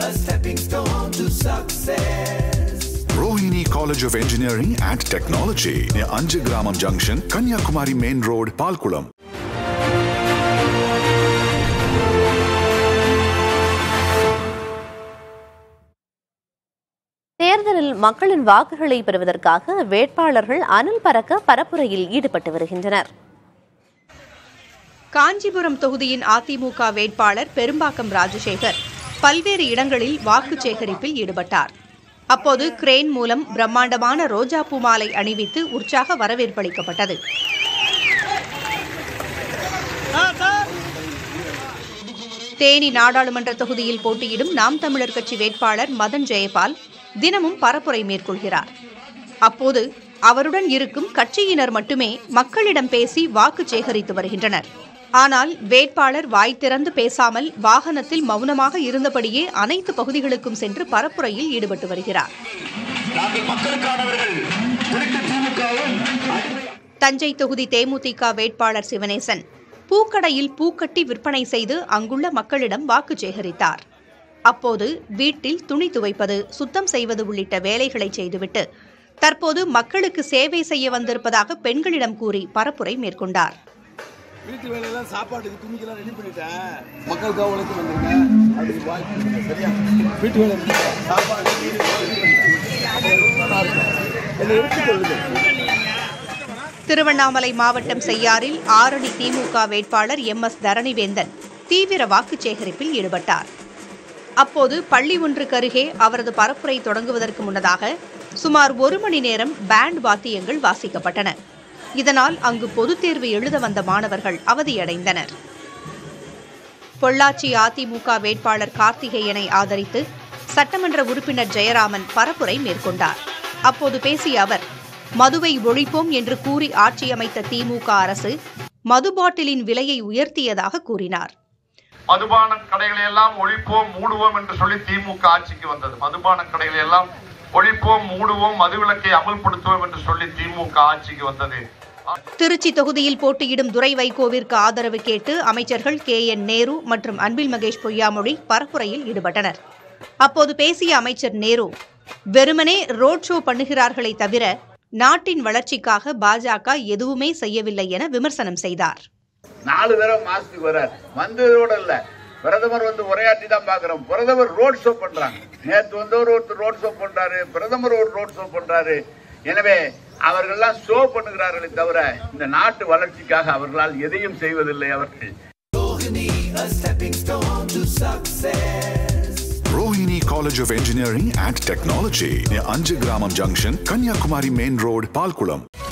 Rohini College of Engineering and Technology near Anjagramam Junction, Kanyakumari Main Road, Palkulam. தேர்தலில் மக்களின் வாக்குகளை பெறுவதற்காக வேட்பாளர்கள் அனல் பறக்க பரப்புரையில் ஈடுபட்டு வருகின்றனர் காஞ்சிபுரம் தொகுதியின் அதிமுக வேட்பாளர் பெரும்பாக்கம் ராஜசேகர் பல்வேறு இடங்களில் வாக்கு சேகரிப்பில் ஈடுபட்டார் அப்போது கிரேன் மூலம் பிரம்மாண்டமான ரோஜா பூ மாலை அணிவித்து உற்சாக வரவேற்பளிக்கப்பட்டது தேனி நாடாளுமன்ற தொகுதியில் போட்டியிடும் நாம் தமிழர் கட்சி வேட்பாளர் மதன் ஜெயபால் தினமும் பரப்புரை மேற்கொள்கிறார் அப்போது அவருடன் இருக்கும் கட்சியினர் மட்டுமே மக்களிடம் பேசி வாக்கு சேகரித்து வருகின்றனர் ஆனால் வேட்பாளர் வாய் திறந்து பேசாமல் வாகனத்தில் மௌனமாக இருந்தபடியே அனைத்து பகுதிகளுக்கும் சென்று பரப்புரையில் ஈடுபட்டு வருகிறார் தஞ்சை தொகுதி தேமுதிக வேட்பாளர் சிவனேசன் பூக்கடையில் பூக்கட்டி விற்பனை செய்து அங்குள்ள மக்களிடம் வாக்கு சேகரித்தார் அப்போது வீட்டில் துணி துவைப்பது சுத்தம் செய்வது உள்ளிட்ட வேலைகளை செய்துவிட்டு தற்போது மக்களுக்கு சேவை செய்ய வந்திருப்பதாக பெண்களிடம் கூறி பரப்புரை மேற்கொண்டார் வீட்டு வேலையெல்லாம் சாப்பாட்டுக்கு துணிக்கெல்லாம் ரெடி பண்ணிட்டேன் மக்களுக்காக உழைத்து வந்திருக்கேன் அதுக்கு வாய்ப்பு இல்லை. சரியா வீட்டு வேலை முடிச்சிட்டேன். சாப்பாடு வீடு ready பண்ணிட்டேன். என்னை எடுத்துக்கொள்ளுங்கள் திருவண்ணாமலை மாவட்டம் செய்யாறில் ஆரணி திமுக வேட்பாளர் எம் எஸ் தரணிவேந்தன் தீவிர வாக்கு சேகரிப்பில் ஈடுபட்டார் அப்போது பள்ளி ஒன்றுக்கு அருகே அவரது பரப்புரை தொடங்குவதற்கு முன்னதாக சுமார் ஒரு மணி நேரம் பேண்ட் வாத்தியங்கள் வாசிக்கப்பட்டன இதனால் அங்கு பொதுத் தேர்வு எழுத வந்த மாணவர்கள் அவதியடைந்தனர் பொள்ளாச்சி அதிமுக வேட்பாளர் கார்த்திகேயனை ஆதரித்து சட்டமன்ற உறுப்பினர் ஜெயராமன் பரப்புரை மேற்கொண்டார் அப்போது பேசிய அவர் மதுவை ஒழிப்போம் என்று கூறி ஆட்சியமைத்த திமுக அரசு மது பாட்டிலின் விலையை உயர்த்தியதாக கூறினார் மதுபான கடைகளை எல்லாம் ஒழிப்போம் மூடுவோம் என்று சொல்லி திமுக ஆட்சிக்கு வந்தது மதுபான கடைகளை எல்லாம் ஒழிப்போம் மூடுவோம் மதுவிலக்கை அமல்படுத்துவோம் என்று சொல்லி திமுக ஆட்சிக்கு வந்தது திருச்சி தொகுதியில் போட்டியிடும் துரை வைகோவிற்கு ஆதரவு கேட்டு அமைச்சர்கள் கே என் நேரு மற்றும் அன்பில் மகேஷ் பொய்யாமொழி பரப்புரையில் ஈடுபட்டனர் அப்போது பேசிய அமைச்சர் நேரு வெறுமனே ரோட் ஷோ பண்ணுகிறார்களே தவிர நாட்டின் வளர்ச்சிக்காக பாஜக எதுவுமே செய்யவில்லை என விமர்சனம் செய்தார் நாலு தடவை மாசத்துக்கு வரார் வந்ததோட இல்ல பிரதமர் வந்து உரையாற்றி தான் பாக்குறோம் பிரதமர் ரோட் ஷோ பண்றாங்க நேத்து வந்தவர் ஒருத்தர் ரோட் ஷோ பண்றாரு பிரதமர் ஒரு ரோட் ஷோ பண்றாரு எனவே அவர்கள்லாம் ஷோ பண்ணுகிறார்களே தவிர இந்த நாட்டு வளர்ச்சிக்காக அவர்களால் எதையும் செய்வதில்லை அவர்கள் Rohini College of Engineering and Technology near Anjagramam Junction, Kanyakumari Main Road, Palkulam.